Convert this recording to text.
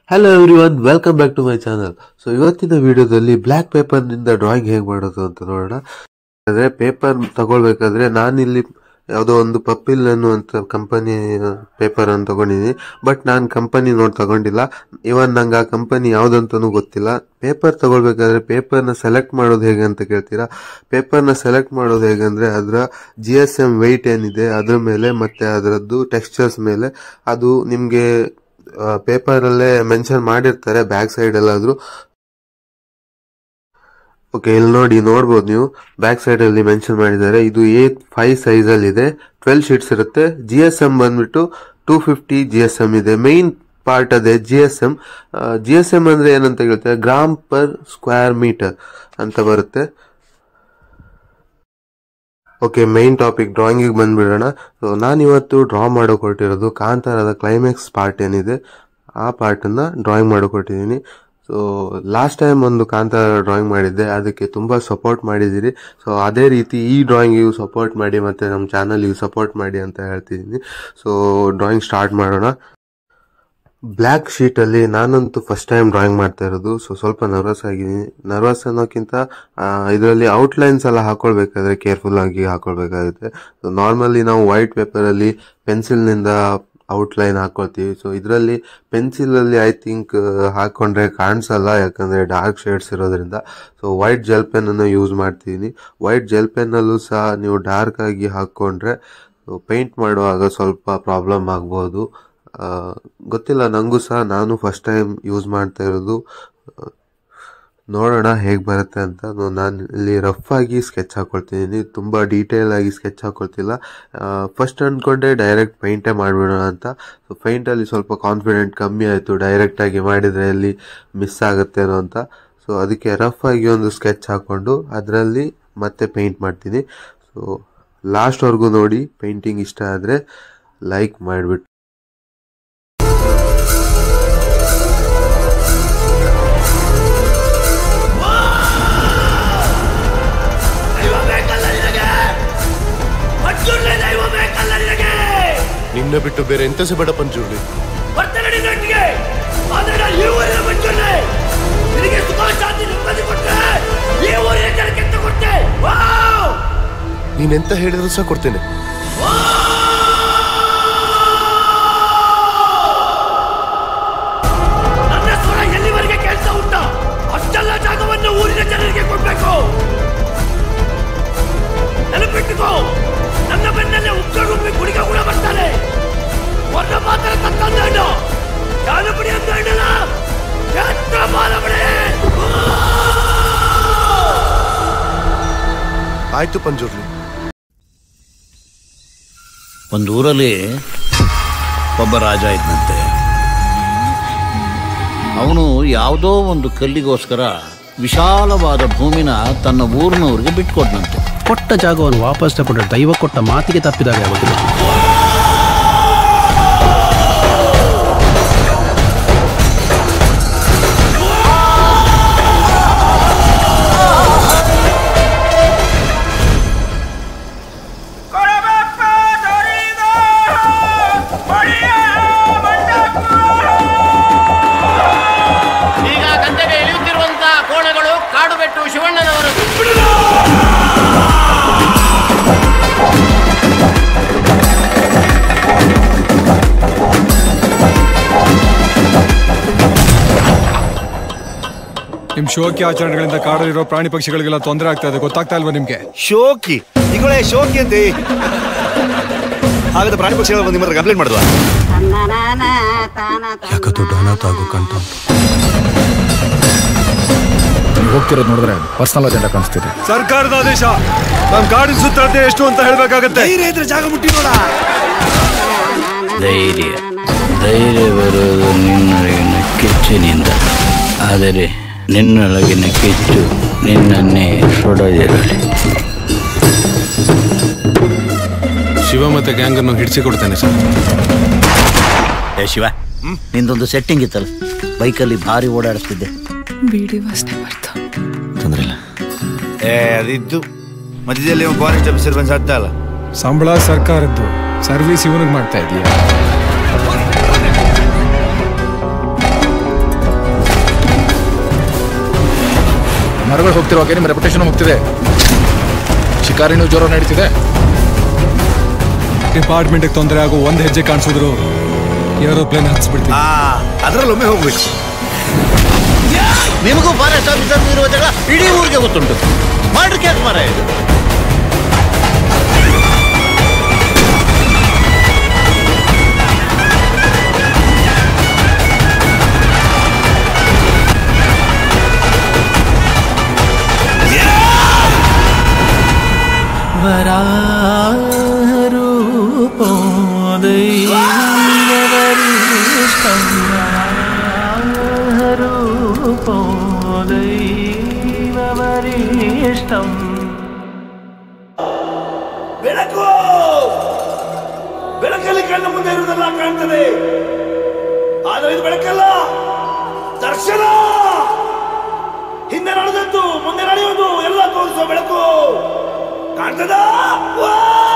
Hello everyone welcome back to my channel so ಇವತ್ತಿನ ವಿಡಿಯೋದಲ್ಲಿ black paper ನಿಂದ drawing ಹೇಗೆ ಮಾಡೋದು ಅಂತ ನೋಡೋಣ ಅಂದ್ರೆ ಪೇಪರ್ ತಗೊಳ್ಬೇಕಾದ್ರೆ ನಾನಿಲ್ಲಿ ಯಾವುದೋ ಒಂದು ಪಪ್ಪಿಲ್ ಅನ್ನುವಂಥ ಕಂಪನಿ ಪೇಪರ್ ಅನ್ನು ತಗೊಂಡಿದ್ದೀನಿ ಬಟ್ ನಾನು ಕಂಪನಿ ನೋಡಿ ತಗೊಂಡಿಲ್ಲ ಇವನ್ ನಂಗೆ ಆ ಕಂಪನಿ ಯಾವುದಂತನೂ ಗೊತ್ತಿಲ್ಲ ಪೇಪರ್ ತಗೊಳ್ಬೇಕಾದ್ರೆ ಪೇಪರ್ನ ಸೆಲೆಕ್ಟ್ ಮಾಡೋದು ಹೇಗೆ ಅಂತ ಕೇಳ್ತೀರಾ ಪೇಪರ್ನ ಸೆಲೆಕ್ಟ್ ಮಾಡೋದು ಹೇಗಂದ್ರೆ ಅದರ ಜಿ ಎಸ್ ಎಮ್ ವೆಯ್ಟ್ ಏನಿದೆ ಅದ್ರ ಮೇಲೆ ಮತ್ತೆ ಅದರದ್ದು ಟೆಕ್ಸ್ಚರ್ಸ್ ಮೇಲೆ ಅದು ನಿಮಗೆ ಪೇಪರ್ ಅಲ್ಲೇ ಮೆನ್ಷನ್ ಮಾಡಿರ್ತಾರೆ ಬ್ಯಾಕ್ ಸೈಡ್ ಎಲ್ಲಾದ್ರೂ ಓಕೆ ಇಲ್ಲಿ ನೋಡಿ ನೋಡ್ಬೋದು ನೀವು ಬ್ಯಾಕ್ ಸೈಡ್ ಅಲ್ಲಿ ಮೆನ್ಷನ್ ಮಾಡಿದ್ದಾರೆ ಇದು ಎ ಫೈವ್ ಸೈಜ್ ಅಲ್ಲಿ ಇದೆ ಟ್ವೆಲ್ ಶೀಟ್ಸ್ ಇರುತ್ತೆ ಜಿ ಎಸ್ ಎಂ ಬಂದ್ಬಿಟ್ಟು two fifty G S M ಇದೆ ಮೈನ್ ಪಾರ್ಟ್ ಅದೇ G S M G S M ಅಂದ್ರೆ ಏನಂತ ಹೇಳ್ತಾರೆ ಗ್ರಾಮ್ ಪರ್ ಸ್ಕ್ವೇರ್ ಮೀಟರ್ ಅಂತ ಬರುತ್ತೆ ಓಕೆ ಮೈನ್ ಟಾಪಿಕ್ ಡ್ರಾಯಿಂಗಿಗೆ ಬಂದ್ಬಿಡೋಣ ಸೊ ನಾನು ಇವತ್ತು ಡ್ರಾ ಮಾಡೋಕೆ ಹೊರಟಿರೋದು ಕಾಂತಾರದ ಕ್ಲೈಮ್ಯಾಕ್ಸ್ ಪಾರ್ಟ್ ಏನಿದೆ ಆ ಪಾರ್ಟನ್ನು ಡ್ರಾಯಿಂಗ್ ಮಾಡೋಕೆ ಹೊರಟಿದ್ದೀನಿ ಸೊ ಲಾಸ್ಟ್ ಟೈಮ್ ಒಂದು ಕಾಂತಾರ ಡ್ರಾಯಿಂಗ್ ಮಾಡಿದ್ದೆ ಅದಕ್ಕೆ ತುಂಬ ಸಪೋರ್ಟ್ ಮಾಡಿದ್ದೀರಿ ಸೊ ಅದೇ ರೀತಿ ಈ ಡ್ರಾಯಿಂಗಿಗೂ ಸಪೋರ್ಟ್ ಮಾಡಿ ಮತ್ತು ನಮ್ಮ ಚಾನಲ್ಗೆ ಸಪೋರ್ಟ್ ಮಾಡಿ ಅಂತ ಹೇಳ್ತಿದ್ದೀನಿ ಸೊ ಡ್ರಾಯಿಂಗ್ ಸ್ಟಾರ್ಟ್ ಮಾಡೋಣ ಬ್ಲ್ಯಾಕ್ ಶೀಟಲ್ಲಿ ನಾನಂತೂ ಫಸ್ಟ್ ಟೈಮ್ ಡ್ರಾಯಿಂಗ್ ಮಾಡ್ತಾ ಇರೋದು ಸೊ ಸ್ವಲ್ಪ ನರ್ವಸ್ ಆಗಿದ್ದೀನಿ ನರ್ವಸ್ ಅನ್ನೋಕ್ಕಿಂತ ಇದರಲ್ಲಿ ಔಟ್ಲೈನ್ಸ್ ಎಲ್ಲ ಹಾಕೊಳ್ಬೇಕಾದ್ರೆ ಕೇರ್ಫುಲ್ ಆಗಿ ಹಾಕೊಳ್ಬೇಕಾಗುತ್ತೆ ಸೊ ನಾರ್ಮಲಿ ನಾವು ವೈಟ್ ಪೇಪರಲ್ಲಿ ಪೆನ್ಸಿಲ್ನಿಂದ ಔಟ್ಲೈನ್ ಹಾಕೊಳ್ತೀವಿ ಸೊ ಇದರಲ್ಲಿ ಪೆನ್ಸಿಲಲ್ಲಿ ಐ ಥಿಂಕ್ ಹಾಕೊಂಡ್ರೆ ಕಾಣಿಸಲ್ಲ ಯಾಕಂದರೆ ಡಾರ್ಕ್ ಶೇಡ್ಸ್ ಇರೋದ್ರಿಂದ ಸೊ ವೈಟ್ ಜೆಲ್ ಪೆನ್ನನ್ನು ಯೂಸ್ ಮಾಡ್ತೀನಿ ವೈಟ್ ಜೆಲ್ ಪೆನ್ನಲ್ಲೂ ಸಹ ನೀವು ಡಾರ್ಕ್ ಆಗಿ ಹಾಕ್ಕೊಂಡ್ರೆ ಪೇಂಟ್ ಮಾಡುವಾಗ ಸ್ವಲ್ಪ ಪ್ರಾಬ್ಲಮ್ ಆಗ್ಬೋದು ಗೊತ್ತಿಲ್ಲ ನನಗೂ ಸಹ ನಾನು ಫಸ್ಟ್ ಟೈಮ್ ಯೂಸ್ ಮಾಡ್ತಾ ಇರೋದು ನೋಡೋಣ ಹೇಗೆ ಬರುತ್ತೆ ಅಂತ ನಾನು ಇಲ್ಲಿ ರಫ್ ಆಗಿ ಸ್ಕೆಚ್ ಹಾಕೊಳ್ತಿದ್ದೀನಿ ತುಂಬ ಡೀಟೇಲ್ ಆಗಿ ಸ್ಕೆಚ್ ಹಾಕೊಳ್ತಿಲ್ಲ ಫಸ್ಟ್ ಅಂದ್ಕೊಂಡೆ ಡೈರೆಕ್ಟ್ ಪೈಂಟೇ ಮಾಡಿಬಿಡೋಣ ಅಂತ ಸೊ ಪೈಂಟಲ್ಲಿ ಸ್ವಲ್ಪ ಕಾನ್ಫಿಡೆಂಟ್ ಕಮ್ಮಿ ಆಯಿತು ಡೈರೆಕ್ಟಾಗಿ ಮಾಡಿದರೆ ಅಲ್ಲಿ ಮಿಸ್ ಆಗುತ್ತೇನೋ ಅಂತ ಸೊ ಅದಕ್ಕೆ ರಫ್ ಆಗಿ ಒಂದು ಸ್ಕೆಚ್ ಹಾಕ್ಕೊಂಡು ಅದರಲ್ಲಿ ಮತ್ತೆ ಪೇಂಟ್ ಮಾಡ್ತೀನಿ ಸೊ ಲಾಸ್ಟ್ವರೆಗೂ ನೋಡಿ ಪೇಂಟಿಂಗ್ ಇಷ್ಟ ಆದರೆ ಲೈಕ್ ಮಾಡಿಬಿಟ್ಟು ನಿನ್ನ ಬಿಟ್ಟು ಬೇರೆ ಎಂತ ಸಹ ಬೇಡ ಪಂಚುರ್ಲಿ ಬರ್ತೇನೆ ನೊಟ್ಟಿಗೆ ಆದ್ರೆ ನಾನು ಈ ಊರಿನ ಮಂಜುರ್ಲೆ ನಿನಗೆ ಸುಖ ಶಾಂತಿ ನೆಮ್ಮದಿ ಕೊಟ್ಟರೆ ಈ ಊರಿನ ಜನಕ್ಕೆ ಎಂತ ಕೊಟ್ಟೆ ವಾವ್! ನೀನೆಂತ ಹೇಳಿದ್ರು ಸಹ ಕೊಡ್ತೇನೆ ನನ್ನ ಸ್ವರ ಎಲ್ಲಿವರೆಗೆ ಕೇಳ್ತಾ ಉಂಟಾ ಅಷ್ಟೆಲ್ಲ ಜಾಗವನ್ನು ಊರಿನ ಜನರಿಗೆ ಕೊಡ್ಬೇಕು ನೆನಪಿಟ್ಟುಕೋ ನನ್ನ ಬೆನ್ನಲ್ಲೇ ಉಗ್ರಗುಂಬಿ ಗುಡಿಗ ಕೂಡ ಬರ್ತಾನೆ ಒನ್ನ ಮಾತ್ರ ತತ್ತಂದೇನು ಜಾನಪಡಿ ಅಂದೇನಲ್ಲ ಎತ್ತ ಬಾಲಬಡಿ ಆಯ್ತು ಪಂಜುರ್ಲಿ ಒಂದು ಊರಲ್ಲಿ ಒಬ್ಬ ರಾಜ ಇದ್ದಂತೆ ಅವನು ಯಾವುದೋ ಒಂದು ಕಲ್ಲಿಗೋಸ್ಕರ ವಿಶಾಲವಾದ ಭೂಮಿನ ತನ್ನ ಊರಿನವ್ರಿಗೆ ಬಿಟ್ಕೊಟ್ನಂತೆ ಕೊಟ್ಟ ಜಾಗವನ್ನು ವಾಪಸ್ ತಗೊಂಡ್ರೆ ದೈವ ಕೊಟ್ಟ ಮಾತಿಗೆ ತಪ್ಪಿದಾಗ ಆಗೋದಿಲ್ಲ ಈಗ ಗಂಟೆಗೆ ಇಳಿಯುತ್ತಿರುವಂತಹ ಕೋಣಗಳು ಕಾಡುಬೆಟ್ಟು ಶಿವಣ್ಣನವರು ನಿಮ್ ಶೋಕಿ ಆಚರಣೆಗಳಿಂದ ಕಾಡಲ್ಲಿರೋ ಪ್ರಾಣಿ ಪಕ್ಷಿಗಳಿಗೆಲ್ಲ ತೊಂದರೆ ಆಗ್ತಾ ಇದೆ ಗೊತ್ತಾಗ್ತಾ ಇಲ್ವಾ ನಿಮ್ಗೆ ಶೋಕಿ ಈಗಳೇ ಶೋಕಿ ಅಂತೆ ಹಾಗಾದ್ರೆ ಪ್ರಾಣಿ ಪಕ್ಷಿಗಳು ಬಂದು ನಿಮ್ಮ ಹತ್ರ ಕಂಪ್ಲೇಂಟ್ ಮಾಡಿದ್ವಾ ಯಾಕೆ ದೊಡ್ಡ ಅನಾಥ ಆಗೋ ಕಂಟ ಹೋಗ್ತಿರೋದು ನೋಡಿದ್ರೆ ಪರ್ಸನಲ್ ಅಜೆಂಡಾ ಕಾಣಿಸ್ತಿದೆ ಸರ್ಕಾರದ ಆದೇಶ ನಮ್ ಕಾಡಿನ ಸುತ್ತಳತೆ ಎಷ್ಟು ಅಂತ ಹೇಳ್ಬೇಕಾಗತ್ತೆ ಜಾಗ ಮುಟ್ಟಿ ನೋಡ ಧೈರ್ಯ ಧೈರ್ಯ ಬರುವುದು ನಿನ್ನೊಳಗಿನ ಕೆಚ್ಚಿನಿಂದ ಆದರೆ ನಿನ್ನೊಳಗಿನ ಕೆಚ್ಚು ನಿನ್ನನ್ನೇ ಸುಡದಿರಲಿ ಶಿವ ಮತ್ತೆ ಗ್ಯಾಂಗ್ ಅನ್ನು ಹಿಡಿಸಿ ಕೊಡ್ತೇನೆ ಸರ್ ಏ ಶಿವ ನಿಂದೊಂದು ಸೆಟ್ಟಿಂಗ್ ಇತ್ತಲ್ಲ ಬೈಕಲ್ಲಿ ಭಾರಿ ಓಡಾಡಿಸ್ತಿದ್ದೆ ಬೀಡಿ ವಾಸನೆ ಬರ್ತಾ ತೊಂದ್ರೆ ಇಲ್ಲ ಏ ಅದಿದ್ದು ಮಧ್ಯದಲ್ಲಿ ಫಾರೆಸ್ಟ್ ಆಫೀಸರ್ ಬಂದು ಸತ್ತ ಅಲ್ಲ ಸಂಬಳ ಸರ್ಕಾರದ್ದು ಸರ್ವಿಸ್ ಇವನಿಗೆ ಮಾಡ್ತಾ ಇದೀಯ ಮರಗಳು ಹೋಗ್ತಿರುವಾಗ ನಿಮ್ಮ ರೆಪ್ಯುಟೇಷನ್ ಹೋಗ್ತಿದೆ ಶಿಕಾರಿನೂ ಜೋರ ನಡೀತಿದೆ ಡಿಪಾರ್ಟ್ಮೆಂಟ್ಗೆ ತೊಂದರೆ ಆಗೋ ಒಂದ್ ಹೆಜ್ಜೆ ಕಾಣಿಸಿದ್ರು ಏರೋಪ್ಲೇನ್ ಹತ್ಸ್ಬಿಡ್ತೀವಿ ಆ ಅದ್ರಲ್ಲೊಮ್ಮೆ ಹೋಗ್ಬೇಕು ನಿಮಗೂ ಫಾರೆಸ್ಟ್ ಆಫೀಸರ್ ಇರುವ ಜಾಗ ಇಡೀ ಊರಿಗೆ ಗೊತ್ತುಂಟು ಮಾಡ್ರಿ ಕೇಸ್ ಮರ ಇದು ಬೆಳಕು ಬೆಳಕಲ್ಲಿ ಕಣ್ಣು ಮುಂದೆ ಇರುವುದೆಲ್ಲ ಕಾಣ್ತದೆ ಆದರೆ ಇದು ಬೆಳಕಲ್ಲ ದರ್ಶನ ಹಿಂದೆ ನಡೆದದ್ದು ಮುಂದೆ ನಡೆಯುವುದು ಎಲ್ಲ ತೋರಿಸುವ ಬೆಳಕು ಕಾಣ್ತದ ವಾ